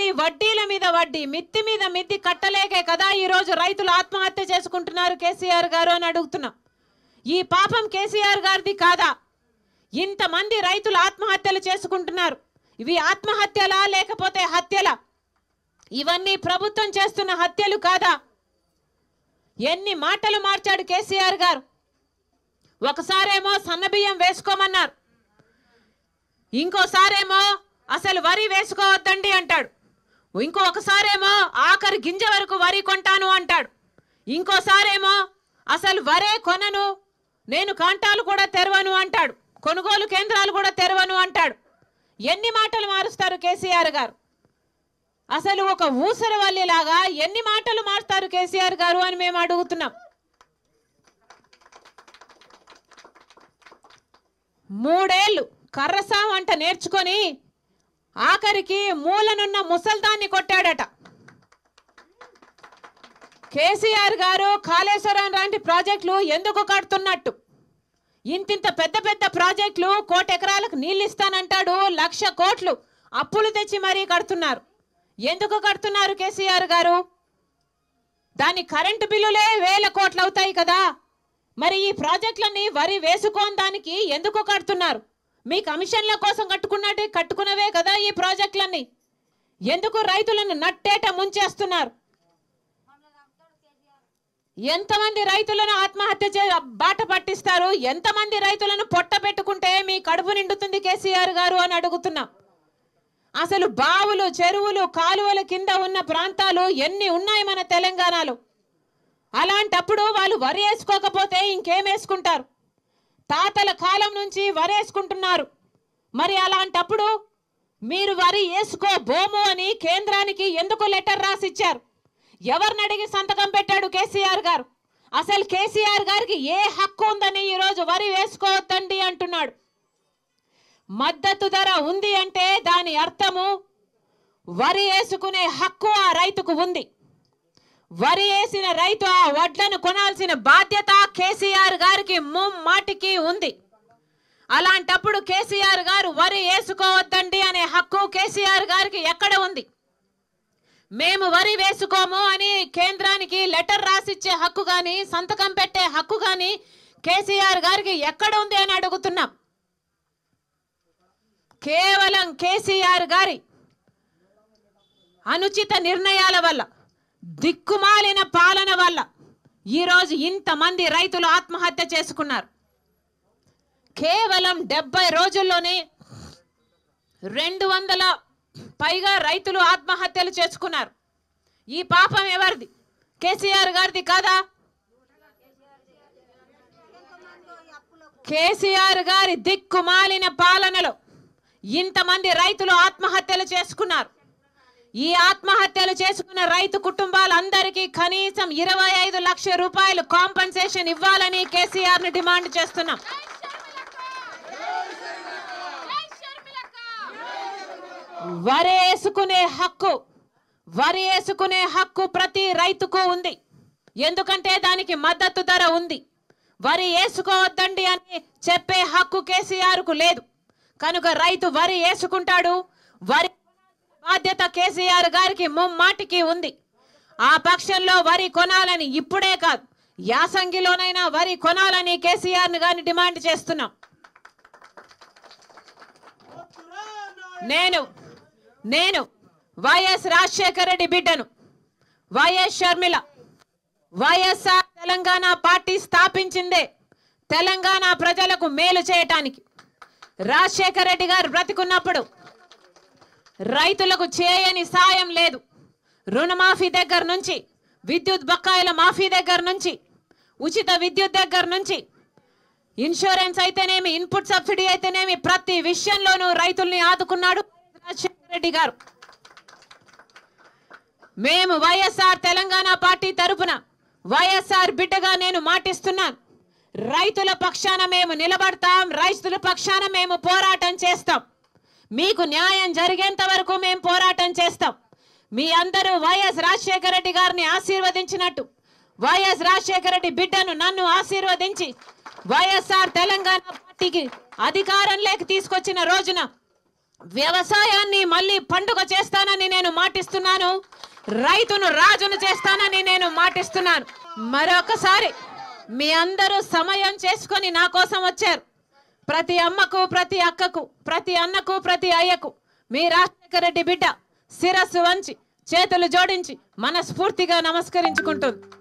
వడ్డీల మీద వడ్డీ మిత్తి మీద మిత్తి కట్టలేకే కదా ఈ రోజు రైతులు ఆత్మహత్య చేసుకుంటున్నారు కేసీఆర్ గారు అని అడుగుతున్నాం ఈ పాపం కేసీఆర్ గారిది కాదా ఇంతమంది రైతులు ఆత్మహత్యలు చేసుకుంటున్నారు ఇవి ఆత్మహత్యలా లేకపోతే హత్యలా ఇవన్నీ ప్రభుత్వం చేస్తున్న హత్యలు కాదా ఎన్ని మాటలు మార్చాడు కేసీఆర్ గారు ఒకసారేమో సన్నబియ్యం వేసుకోమన్నారు ఇంకోసారేమో అసలు వరి వేసుకోవద్దండి అంటాడు ఇంకో ఒకసారేమో ఆఖరి గింజ వరకు వరి కొంటాను అంటాడు ఇంకోసారేమో అసలు వరే కొనను నేను కాంటాలు కూడా తెరవను అంటాడు కొనుగోలు కేంద్రాలు కూడా తెరవను అంటాడు ఎన్ని మాటలు మారుస్తారు కేసీఆర్ గారు అసలు ఒక ఊసరవల్లిలాగా ఎన్ని మాటలు మారుస్తారు కేసీఆర్ గారు అని మేము అడుగుతున్నాం మూడేళ్లు కర్రసాం అంట నేర్చుకొని ఆఖరికి మూలనున్న ముసల్దాన్ని కొట్టాడట కేసీఆర్ గారు కాళేశ్వరం లాంటి ప్రాజెక్టులు ఎందుకు కడుతున్నట్టు ఇంతింత పెద్ద పెద్ద ప్రాజెక్టులు కోటి ఎకరాలకు నీళ్ళు ఇస్తానంటాడు లక్ష కోట్లు అప్పులు తెచ్చి మరీ కడుతున్నారు ఎందుకు కడుతున్నారు కేసీఆర్ గారు దాని కరెంటు బిల్లులే వేల కోట్లు అవుతాయి కదా మరి ఈ ప్రాజెక్టులన్నీ వరి వేసుకోని దానికి ఎందుకు కడుతున్నారు మీ కమిషన్ల కోసం కట్టుకున్నట్టే కట్టుకున్నవే కదా ఈ ప్రాజెక్టులన్నీ ఎందుకు రైతులను నట్టేట ముంచేస్తున్నారు ఎంతమంది రైతులను ఆత్మహత్య చే బాట పట్టిస్తారు ఎంతమంది రైతులను పొట్ట పెట్టుకుంటే మీ కడుపు నిండుతుంది కేసీఆర్ గారు అని అడుగుతున్నా అసలు బావులు చెరువులు కాలువల కింద ఉన్న ప్రాంతాలు ఎన్ని ఉన్నాయి మన తెలంగాణలో అలాంటప్పుడు వాళ్ళు వరి వేసుకోకపోతే ఇంకేం వేసుకుంటారు తాతల కాలం నుంచి వరి వేసుకుంటున్నారు మరి అలాంటప్పుడు మీరు వరి వేసుకో బోము అని కేంద్రానికి ఎందుకు లెటర్ రాసిచ్చారు ఎవరిని అడిగి సంతకం పెట్టాడు కేసీఆర్ గారు అసలు కేసీఆర్ గారికి ఏ హక్కు ఉందని ఈరోజు వరి వేసుకోవద్దండి అంటున్నాడు మద్దతు ధర ఉంది అంటే దాని అర్థము వరి వేసుకునే హక్కు ఆ రైతుకు ఉంది వరి వేసిన రైతు ఆ వడ్లను కొనాల్సిన బాధ్యత కేసీఆర్ గారికి ముమ్మాటికి ఉంది అలాంటప్పుడు కేసీఆర్ గారు వరి వేసుకోవద్దండి అనే హక్కు కేసీఆర్ గారికి ఎక్కడ ఉంది మేము వరి వేసుకోము అని కేంద్రానికి లెటర్ రాసిచ్చే హక్కు గాని సంతకం పెట్టే హక్కు గాని కేసీఆర్ గారికి ఎక్కడ ఉంది అని అడుగుతున్నాం కేవలం కేసీఆర్ గారి అనుచిత నిర్ణయాల వల్ల దిక్కుమాలిన పాలన వల్ల ఈరోజు ఇంతమంది రైతులు ఆత్మహత్య చేసుకున్నారు కేవలం డెబ్బై రోజుల్లోనే రెండు వందల పైగా రైతులు ఆత్మహత్యలు చేసుకున్నారు ఈ పాపం ఎవరిది కేసీఆర్ గారిది కాదా కేసీఆర్ గారి దిక్కుమాలిన పాలనలో ఇంతమంది రైతులు ఆత్మహత్యలు చేసుకున్నారు ఈ ఆత్మహత్యలు చేసుకున్న రైతు కుటుంబాలందరికీ కనీసం ఇరవై ఐదు లక్షల రూపాయలు కాంపన్సేషన్ ఇవ్వాలని కేసీఆర్ ని డిమాండ్ చేస్తున్నాం వరి వేసుకునే హక్కు వరి వేసుకునే హక్కు ప్రతి రైతుకు ఉంది ఎందుకంటే దానికి మద్దతు ధర ఉంది వరి వేసుకోవద్దండి అని చెప్పే హక్కు కేసీఆర్ కు లేదు కనుక రైతు వరి వేసుకుంటాడు వరి బాధ్యత కేసీఆర్ గారికి ముమ్మాటికి ఉంది ఆ పక్షంలో వరి కొనాలని ఇప్పుడే కాదు యాసంగిలోనైనా వరి కొనాలని కేసీఆర్ గారిని డిమాండ్ చేస్తున్నాం నేను నేను వైఎస్ రాజశేఖర రెడ్డి బిడ్డను YS Sharmila YSR Telangana party స్థాపించిందే తెలంగాణ ప్రజలకు మేలు చేయటానికి రాజశేఖర రెడ్డి గారు బ్రతికున్నప్పుడు రైతులకు చేయని సాయం లేదు రుణమాఫీ దగ్గర నుంచి విద్యుత్ బకాయిల మాఫీ దగ్గర నుంచి ఉచిత విద్యుత్ దగ్గర నుంచి ఇన్సూరెన్స్ అయితేనేమి ఇన్పుట్ సబ్సిడీ అయితేనేమి ప్రతి విషయంలోనూ రైతుల్ని ఆదుకున్నాడు రాజశేఖర రెడ్డి గారు మేము వైఎస్ఆర్ తెలంగాణ పార్టీ తరపున వైఎస్ఆర్ బిడ్డగా నేను మాటిస్తున్నాను రైతుల పక్షాన మేము నిలబడతాం రైతుల పక్షాన మేము పోరాటం చేస్తాం మీకు న్యాయం జరిగేంత వరకు మేము పోరాటం చేస్తాం మీ అందరూ వైఎస్ రాజశేఖర రెడ్డి గారిని ఆశీర్వదించినట్టు వైఎస్ రాజశేఖర రెడ్డి బిడ్డను నన్ను ఆశీర్వదించి వైఎస్ఆర్ తెలంగాణ పార్టీకి అధికారంలోకి తీసుకొచ్చిన రోజున వ్యవసాయాన్ని మళ్ళీ పండుగ చేస్తానని నేను మాటిస్తున్నాను రైతును రాజును చేస్తానని నేను మాటిస్తున్నాను మరొకసారి మీ అందరూ సమయం చేసుకొని నా కోసం వచ్చారు ప్రతి అమ్మకు ప్రతి అక్కకు ప్రతి అన్నకు ప్రతి అయ్యకు మీ రాజశేఖర రెడ్డి బిడ్డ శిరస్సు వంచి చేతులు జోడించి మనస్ఫూర్తిగా నమస్కరించుకుంటుంది